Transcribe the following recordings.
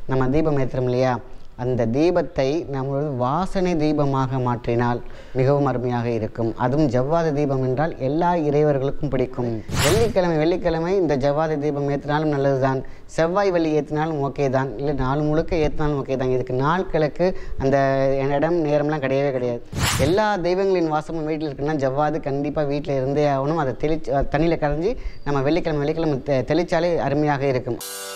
நம்ம தீபம் ஏற்றுறோம் இல்லையா அந்த தீபத்தை நம்மளோட வாசனை தீபமாக மாற்றினால் மிகவும் அருமையாக இருக்கும் அதுவும் ஜவ்வாது தீபம் என்றால் எல்லா இறைவர்களுக்கும் பிடிக்கும் வெள்ளிக்கிழமை வெள்ளிக்கிழமை இந்த ஜவ்வாது தீபம் ஏற்றினாலும் நல்லதுதான் செவ்வாய் வெள்ளி ஏற்றினாலும் ஓகே தான் இல்லை நாள் முழுக்க ஏற்றினாலும் ஓகே தான் இதுக்கு நாள் கிழக்கு அந்த இடம் நேரம்லாம் கிடையவே கிடையாது எல்லா தெய்வங்களின் வாசமும் வீட்டில் இருக்குன்னா ஜவ்வாது கண்டிப்பாக வீட்டில் இருந்தே ஆகணும் அதை தெளிச்சு தண்ணியில் கரைஞ்சி நம்ம வெள்ளிக்கிழமை வெள்ளிக்கிழமை தெ- தெளிச்சாலே அருமையாக இருக்கும்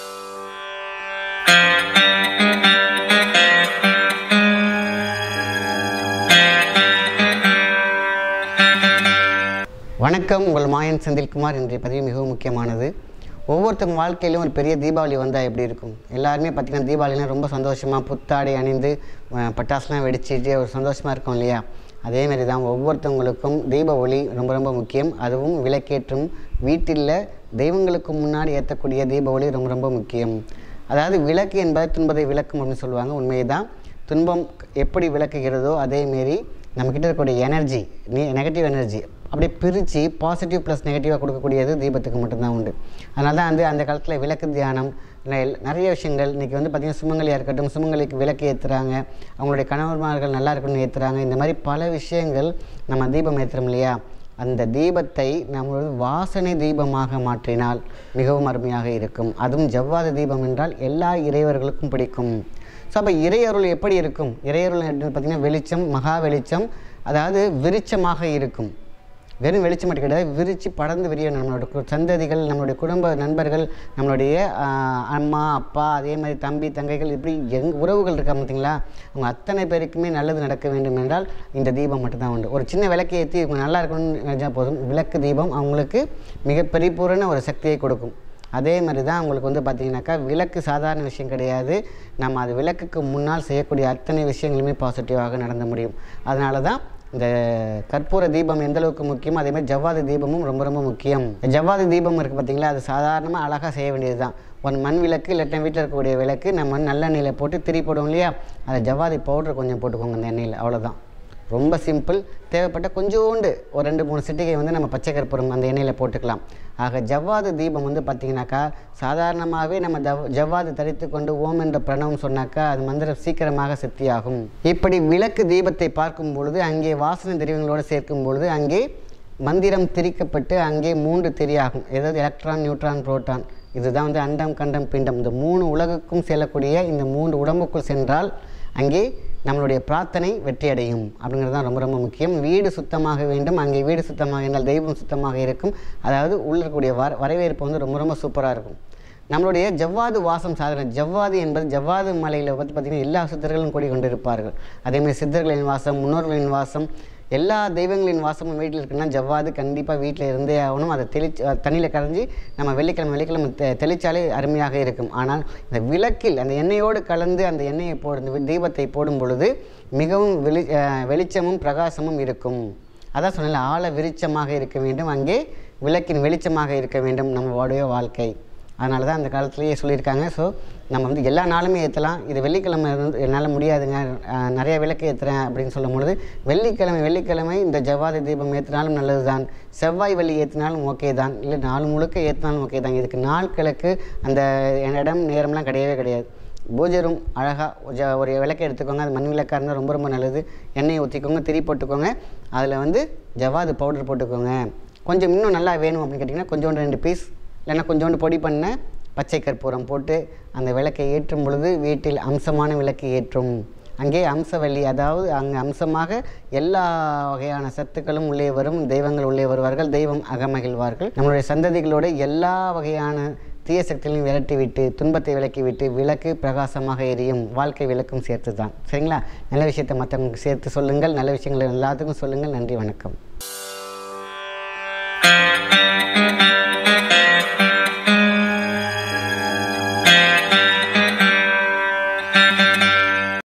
வணக்கம் உங்கள் மாயன் செந்தில்குமார் இன்றைய பதிவு மிகவும் முக்கியமானது ஒவ்வொருத்தவங்க வாழ்க்கையிலும் ஒரு பெரிய தீபாவளி வந்தால் எப்படி இருக்கும் எல்லாருமே பார்த்திங்கன்னா தீபாவளினா ரொம்ப சந்தோஷமாக புத்தாடை அணிந்து அஹ், பட்டாசுலாம் வெடிச்சிட்டு ஒரு சந்தோஷமாக இருக்கும் இல்லையா அதேமாரி தான் ஒவ்வொருத்தவங்களுக்கும் தீப ஒளி ரொம்ப ரொம்ப முக்கியம் அதுவும் விளக்கேற்றும் வீட்டில் தெய்வங்களுக்கு முன்னாடி ஏற்றக்கூடிய தீப ஒளி ரொம்ப ரொம்ப முக்கியம் அதாவது விளக்கு என்பது துன்பத்தை விளக்கும் அப்படின்னு சொல்லுவாங்க உண்மையை தான் துன்பம் எப்படி விளக்குகிறதோ அதேமாரி நம்மக்கிட்ட இருக்கக்கூடிய எனர்ஜி நீ நெகட்டிவ் எனர்ஜி அப்படியே பிரித்து பாசிட்டிவ் ப்ளஸ் நெகட்டிவாக கொடுக்கக்கூடியது தீபத்துக்கு மட்டும்தான் உண்டு அதனால தான் வந்து அந்த காலத்தில் விளக்கு தியானம் இல்லை எல்- நிறைய விஷயங்கள் இன்றைக்கி வந்து பார்த்திங்கன்னா சுமங்கலியாக இருக்கட்டும் சுமங்கலிக்கு விளக்கு ஏற்றுறாங்க அவங்களுடைய கணவன்மார்கள் நல்லா இருக்கணும்னு ஏற்றுறாங்க இந்த மாதிரி பல விஷயங்கள் நம்ம தீபம் ஏற்றுறோம் இல்லையா அந்த தீபத்தை நம்மளோட வாசனை தீபமாக மாற்றினால் மிகவும் அருமையாக இருக்கும் அதுவும் ஜவ்வாது தீபம் என்றால் எல்லா இறைவர்களுக்கும் பிடிக்கும் ஸோ அப்போ இறையருள் எப்படி இருக்கும் இறையருள் பார்த்திங்கன்னா வெளிச்சம் மகா வெளிச்சம் அதாவது விருட்சமாக இருக்கும் வெறும் வெளிச்சம் மட்டும் கிடையாது விரித்து படர்ந்து விரிய நம்மளோட கு- சந்ததிகள் நம்மளுடைய குடும்ப நண்பர்கள் நம்மளுடைய ஆஹ், அம்மா அப்பா அதே மாதிரி தம்பி தங்கைகள் இப்படி எங் உறவுகள் இருக்கா பார்த்தீங்களா அவங்க அத்தனை பேருக்குமே நல்லது நடக்க வேண்டும் என்றால் இந்த தீபம் மட்டும்தான் உண்டு ஒரு சின்ன விளக்கை ஏற்றி இவங்க நல்லா இருக்கணும்னு நினைச்சா போதும் விளக்கு தீபம் அவங்களுக்கு மிக பரிபூரண ஒரு சக்தியை கொடுக்கும் அதே மாதிரி தான் உங்களுக்கு வந்து பார்த்தீங்கன்னாக்கா விளக்கு சாதாரண விஷயம் கிடையாது நம்ம அது விளக்குக்கு முன்னால் செய்யக்கூடிய அத்தனை விஷயங்களுமே பாசிட்டிவாக நடந்த முடியும் அதனால தான் இந்த கற்பூர தீபம் எந்த அளவுக்கு முக்கியம் அதே மாதிரி ஜவ்வாது தீபமும் ரொம்ப ரொம்ப முக்கியம் ஜவ்வாது தீபம் இருக்குது பார்த்தீங்களா அது சாதாரணமாக அழகாக செய்ய வேண்டியது தான் ஒரு மண் விளக்கு இல்லாட்டா வீட்டில் இருக்கக்கூடிய விளக்கு நம்ம நல்லெண்ணெயில் போட்டு திரி போடுவோம் இல்லையா அதை ஜவ்வாதி பவுடர் கொஞ்சம் போட்டுக்கோங்க அந்த எண்ணெயில் அவ்வளோதான் ரொம்ப சிம்பிள் தேவைப்பட்ட கொஞ்சோண்டு ஒரு ரெண்டு மூணு சிட்டிகை வந்து நம்ம பச்சை கற்பூரம் அந்த எண்ணெயில் போட்டுக்கலாம் ஆக ஜவ்வாது தீபம் வந்து பார்த்திங்கனாக்கா சாதாரணமாகவே நம்ம ஜவ் ஜவ்வாது தரித்து கொண்டு ஓம் என்ற பிரணவம் சொன்னாக்கா அது மந்திரம் சீக்கிரமாக சித்தியாகும் இப்படி விளக்கு தீபத்தை பார்க்கும் பொழுது அங்கே வாசனை திரவியங்களோடு சேர்க்கும் பொழுது அங்கே மந்திரம் திரிக்கப்பட்டு அங்கே மூன்று திரியாகும் ஏதாவது எலக்ட்ரான் நியூட்ரான் புரோட்டான் இதுதான் வந்து அண்டம் கண்டம் பிண்டம் இந்த மூணு உலகுக்கும் செல்லக்கூடிய இந்த மூன்று உடம்புக்குள் சென்றால் அங்கே நம்மளுடைய பிரார்த்தனை வெற்றியடையும் அப்படிங்கிறது தான் ரொம்ப ரொம்ப முக்கியம் வீடு சுத்தமாக வேண்டும் அங்கே வீடு சுத்தமாக இருந்தால் தெய்வம் சுத்தமாக இருக்கும் அதாவது உள்ள இருக்கக்கூடிய வர வரவேற்பு வந்து ரொம்ப ரொம்ப சூப்பராக இருக்கும் நம்மளுடைய ஜவ்வாது வாசம் சாதனை ஜவ்வாது என்பது ஜவ்வாது மலையில் வந்து பார்த்திங்கன்னா எல்லா சித்தர்களும் கூடி கொண்டிருப்பார்கள் அதேமாதிரி சித்தர்களின் வாசம் முன்னோர்களின் வாசம் எல்லா தெய்வங்களின் வாசமும் வீட்டில் இருக்குன்னா ஜவ்வாது கண்டிப்பாக வீட்டில் இருந்தே ஆகணும் அதை தெளிச்சு தண்ணியில் கரைஞ்சி நம்ம வெள்ளிக்கிழமை வெள்ளிக்கிழமை தெ தெளிச்சாலே அருமையாக இருக்கும் ஆனால் இந்த விளக்கில் அந்த எண்ணெயோடு கலந்து அந்த எண்ணெயை போடு இந்த தீபத்தை போடும் பொழுது மிகவும் வெளி அஹ் வெளிச்சமும் பிரகாசமும் இருக்கும் அதான் சொன்னேன்ல ஆழ விருச்சமாக இருக்க வேண்டும் அங்கே விளக்கின் வெளிச்சமாக இருக்க வேண்டும் நம்மளுடைய வாழ்க்கை அதனால தான் அந்த காலத்துலேயே சொல்லியிருக்காங்க ஸோ நம்ம வந்து எல்லா நாளுமே ஏற்றலாம் இது வெள்ளிக்கிழமை வந்து என்னால் முடியாதுங்க அஹ், நிறைய விளக்கு ஏற்றுறேன் அப்படின்னு சொல்லும் பொழுது வெள்ளிக்கிழமை வெள்ளிக்கிழமை இந்த ஜவ்வாதி தீபம் ஏற்றினாலும் நல்லது தான் செவ்வாய் வெள்ளி ஏற்றினாலும் ஓகே தான் இல்லை நாள் முழுக்க ஏற்றினாலும் ஓகே தான் இதுக்கு நாள் கிழக்கு அந்த இடம் நேரம்லாம் கிடையவே கிடையாது பூஜை ரூம் அழகாக ஒரு விளக்கு எடுத்துக்கோங்க அது மண் விளக்காக இருந்தால் ரொம்ப ரொம்ப நல்லது எண்ணெயை ஊற்றிக்கோங்க திரி போட்டுக்கோங்க அதில் வந்து ஜவாது பவுடர் போட்டுக்கோங்க கொஞ்சம் இன்னும் நல்லா வேணும் அப்படின்னு கேட்டிங்கன்னா கொஞ்சோண்டு ரெண்டு பீஸ் இல்லைன்னா கொஞ்சோண்டு பொடி பண்ண பச்சை கற்பூரம் போட்டு அந்த விளக்கை ஏற்றும் பொழுது வீட்டில் அம்சமான விளக்கு ஏற்றும் அங்கே அம்சவள்ளி அதாவது அங்கே அம்சமாக எல்லா வகையான சத்துக்களும் உள்ளே வரும் தெய்வங்கள் உள்ளே வருவார்கள் தெய்வம் அகமகிழ்வார்கள் நம்மளுடைய சந்ததிகளோட எல்லா வகையான தீய சக்திகளையும் விரட்டி விட்டு துன்பத்தை விலக்கி விட்டு விளக்கு பிரகாசமாக எரியும் வாழ்க்கை விளக்கும் சேர்த்து தான் சரிங்களா நல்ல விஷயத்தை மற்றவங்களுக்கு சேர்த்து சொல்லுங்கள் நல்ல விஷயங்களை எல்லாத்துக்கும் சொல்லுங்கள் நன்றி வணக்கம்